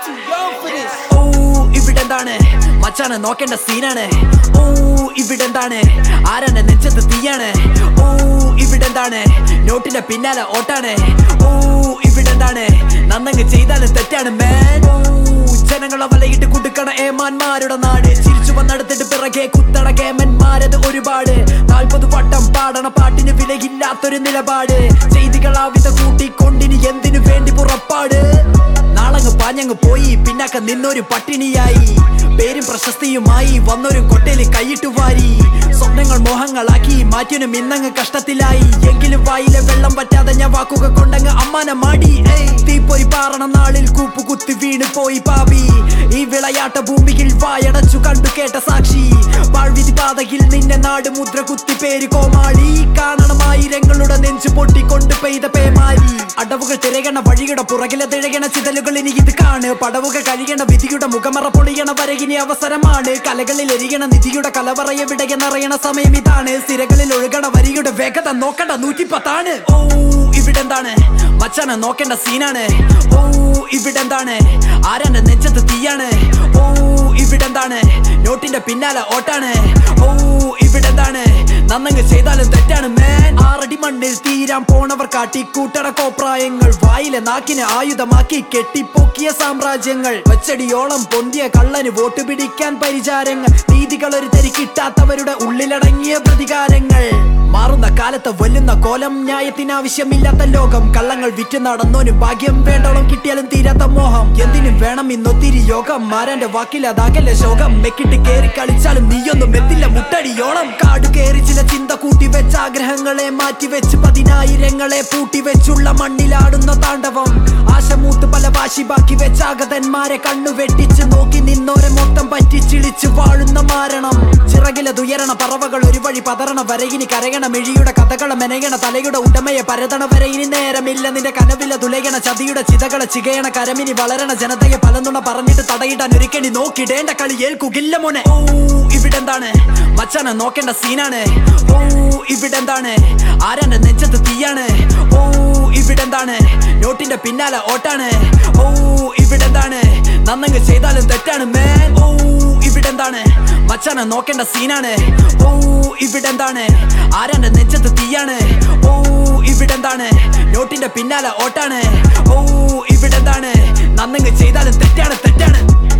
too young for this. ഓ ഇവിടെന്താണ് മച്ചാണ് നോക്കേണ്ട സീനാണ് ഓ ഇവിടെന്താണ് ആരാന്റെ നെഞ്ചത്ത് തീയാണ് ഓ ഇവിടെന്താണ് നോട്ടിന്റെ പിന്നാലെ ഓട്ടാണ് ഓ ഇവിടെന്താണ് നന്നങ്ങ് ചെയ്താലും തെറ്റാണ് man ഓ ജനങ്ങളെ വലയിട്ട് കുടുക്കണ ഏമാന്മാരുടെ നാട് ചിരിച്ചു വന്നെടുത്തിട്ട് പിറകെ കുത്തണ കേമന്മാരത് ഒരുപാട് നാൽപ്പത് വട്ടം പാടണ പാട്ടിന് വിലയില്ലാത്തൊരു നിലപാട് ചെയ്തികളാവിധ കൂട്ടിക്കൊണ്ടിനി എന്തിനു വേണ്ടി പുറപ്പാട് നാളങ്ങ് പാഞ്ഞങ്ങ് പോയി പിന്നാക്ക നിന്നൊരു പട്ടിണിയായി പേരും പ്രശസ്തിയുമായി വന്നൊരു കൊട്ടയിൽ കൈയിട്ടു വാരി സ്വപ്നങ്ങൾ മോഹങ്ങളാക്കി മാറ്റിയനും ഇന്നങ്ങ് കഷ്ടത്തിലായി എങ്കിലും വായിലെ വെള്ളം പറ്റാതെ ഞാൻ വാക്കുകൾ കൊണ്ടങ്ങ് അമ്മാനെ മാടി ഏയ്, തീപ്പൊരി പാറണ നാളിൽ കൂപ്പു കുത്തി വീണ് പോയി പാപി ഈ വിളയാട്ട ഭൂമിയിൽ വായടച്ചു കണ്ടു കേട്ട സാക്ഷി വാഴ്വിധി പാതയിൽ നിന്നെ നാട് മുദ്ര കുത്തി പേര് കോമാളി കാണണമായിരങ്ങളുടെ നെഞ്ചു പൊട്ടിക്കൊണ്ട് പെയ്ത പേമാരി അടവുകൾ തിരയണ വഴിയുടെ പുറകിലെ തിഴകണ ചിതലുകൾ ഇനി ഇത് കാണ് പടവുകൾ കഴിയണ വിധിയുടെ മുഖമറ പൊളിയണ വരകിനി അവസരമാണ് കലകളിൽ എരിയണ നിധിയുടെ കലവറയെ വിടയ നിറയണ സമയം ഇതാണ് സിരകളിൽ ഒഴുകണ വരിയുടെ വേഗത നോക്കണ്ട നൂറ്റിപ്പത്താണ് ഓ ഇവിടെന്താണ് മച്ചാനെ നോക്കേണ്ട സീനാണ് ഓ ഇവിടെന്താണ് ആരാന്റെ നെഞ്ചത്ത് തീയാണ് ഓ ഇവിടെന്താണ് നോട്ടിന്റെ പിന്നാലെ ഓട്ടാണ് ഓ ഇവിടെന്താണ് നന്നങ്ങ് ചെയ്താലും തെറ്റാണ് man ആറടി മണ്ണിൽ തീരാൻ പോണവർ കാട്ടിക്കൂട്ടട കോപ്രായങ്ങൾ വായിലെ നാക്കിനെ ആയുധമാക്കി കെട്ടിപ്പൊക്കിയ സാമ്രാജ്യങ്ങൾ ഒച്ചടിയോളം പൊന്തിയ കള്ളന് വോട്ട് പിടിക്കാൻ പരിചാരങ്ങൾ നീതികൾ ഒരു തരി കിട്ടാത്തവരുടെ ഉള്ളിലടങ്ങിയ പ്രതികാരങ്ങൾ മാറുന്ന കാലത്ത് വല്ലുന്ന കോലം ന്യായത്തിനാവശ്യമില്ലാത്ത ലോകം കള്ളങ്ങൾ വിറ്റ് നടന്നോന് ഭാഗ്യം വേണ്ടോളം കിട്ടിയാലും തീരാത്ത മോഹം എന്തിനും വേണം ഇന്നൊത്തിരി യോഗം മാരാന്റെ വാക്കിൽ അതാകല്ലേ ശോകം മെക്കിട്ട് കേറി കളിച്ചാലും നീയൊന്നും എത്തില്ല മുട്ടടിയോളം കാട് കേറി ചില ചിന്ത കൂട്ടി വെച്ച ആഗ്രഹങ്ങളെ മാറ്റി വെച്ച് പതിനായിരങ്ങളെ പൂട്ടി വെച്ചുള്ള മണ്ണിലാടുന്ന താണ്ഡവം ആശമൂത്ത് പല വാശി ബാക്കി വെച്ച ആഗതന്മാരെ കണ്ണു വെട്ടിച്ച് നോക്കി നിന്നോരെ മൊത്തം പറ്റിച്ചിളിച്ച് വാഴുന്ന മാരണം ചിറകിലതുയരണ പറവകൾ ഒരു വഴി പതറണ വരയിനി കരയണ മെഴിയുടെ കഥകളെ മെനയണ തലയുടെ ഉടമയെ പരതണ വരെ ഇനി നേരമില്ല നിന്റെ കനവില തുലയണ ചതിയുടെ ചിതകളെ ചികയണ കരമിനി വളരണ ജനതയെ പലന്നുണ പറഞ്ഞിട്ട് തടയിടാൻ ഒരുക്കണി നോക്കിടേണ്ട കളി ഏൽക്കുകില്ല മോനെ ഓ ഇവിടെന്താണ് മച്ചാനെ നോക്കേണ്ട സീനാണ് ഓ ഇവിടെന്താണ് ആരാന്റെ നെഞ്ചത്ത് തീയാണ് ഓ ഇവിടെന്താണ് നോട്ടിന്റെ പിന്നാലെ ഓട്ടാണ് ഓ ഇവിടെന്താണ് നന്നങ്ങ് ചെയ്താലും തെറ്റാണ് man ഓ ഇവിടെന്താണ് മച്ചാനെ നോക്കേണ്ട സീനാണ് ഓ ഇവിടെന്താണ് ആരാന്റെ നെഞ്ചത്ത് തീയാണ് ഓ ഇവിടെന്താണ് നോട്ടിന്റെ പിന്നാലെ ഓട്ടാണ് ഓ ഇവിടെന്താണ് നന്നങ്ങ് ചെയ്താലും തെറ്റാണ് തെറ്റാണ്